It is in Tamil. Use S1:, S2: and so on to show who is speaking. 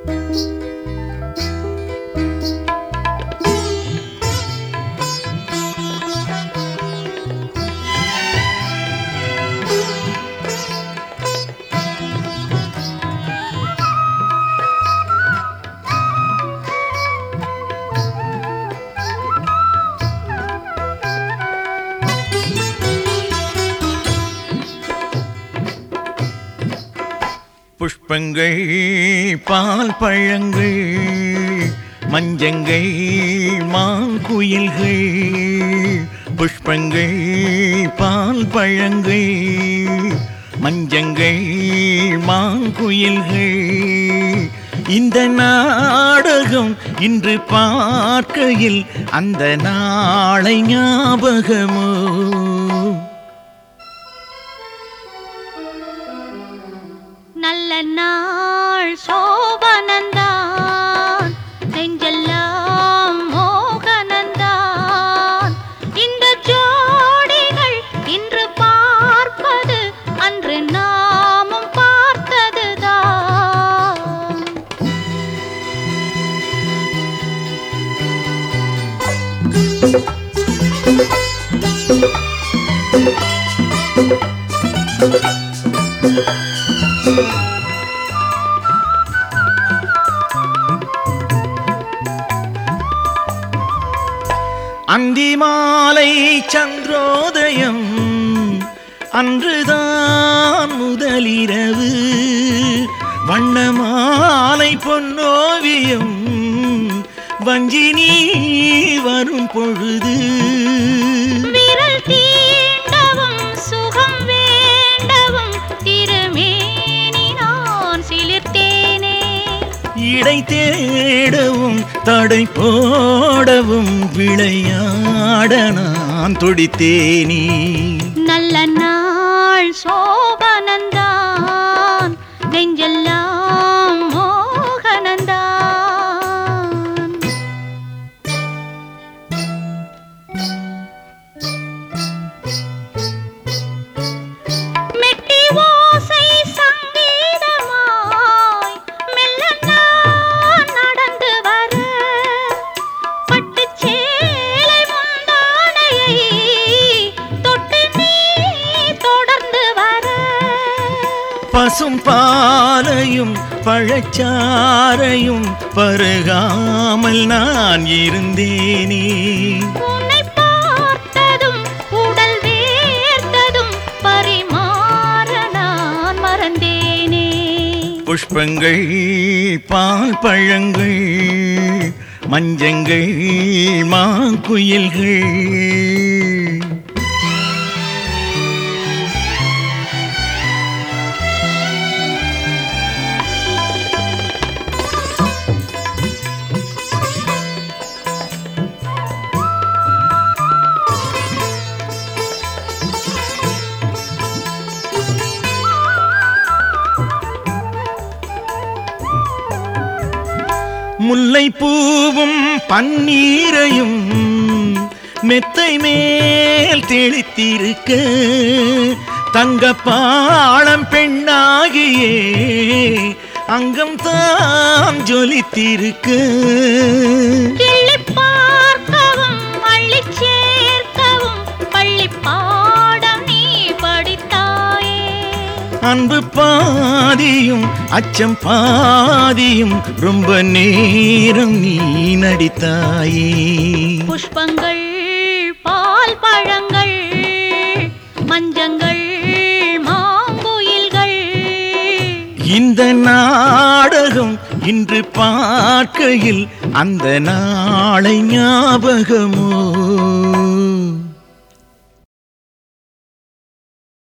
S1: புஷ்பங்கள் பால் பழங்கள் மஞ்சங்கள் மாங்குயில்கள் புஷ்பங்கள் பால் பழங்கள் மஞ்சங்கள் மாங்குயில்கள் இந்த நாடகம் இன்று பார்க்கையில் அந்த நாளை ஞாபகமோ
S2: நல்ல நாள் சோபனந்தான் நெஞ்செல்லாம் மோகனந்தான் இந்த ஜோடிகள் இன்று பார்ப்பது அன்று நாமும் பார்த்ததுதான்
S1: அந்தி மாலை சந்திரோதயம் அன்றுதான் முதலிரவு வண்ண மாலை பொன்னோவியம் வஞ்சினி வரும் பொழுது
S2: விரல் தீண்டவும் சுகம் வேண்டவும் திருமேனி நான் சிலிர்த்தேனே
S1: இடை தேடவும் தடை போடவும் விளையாட நான் துடித்தேனே
S2: நல்ல நாள் சோபனந்தான் நெஞ்செல்லாம் மோகனந்தான் மெட்டி ஓசை சங்கீதமாய் மெல்ல நான் நடந்து வர பட்டுச் சேலை முந்தானையை தொட்டு நீ தொடர்ந்து வர
S1: பசும் பாலையும் பழச்சாரையும் பருகாமல் நான் இருந்தேனே
S2: உன்னை பார்த்ததும் உடல் வேர்த்ததும் பரிமாற நான் மறந்தேனே
S1: புஷ்பங்கள் பால் பழங்கள் மஞ்சங்கள் மாங்குயில்கள் முல்லை பூவும் பன்னீரையும் மெத்தை மேல் தெளித்திருக்க தங்க பாளம் பெண்ணாகியே அங்கம் தான் ஜொலித்திருக்க
S2: கிள்ளிப் பார்க்கவும் அள்ளிச் சேர்க்கவும் பள்ளிப் பாடம் நீ படித்தாயே
S1: அன்பு பாதியும் அச்சம் பாதியும் ரொம்ப நேரம் நீ நடித்தாயே
S2: புஷ்பங்கள் பால் பழங்கள் மஞ்சங்கள் மாங்குயில்கள்
S1: இந்த நாடகம் இன்று பார்க்கையில் அந்த நாளை ஞாபகமோ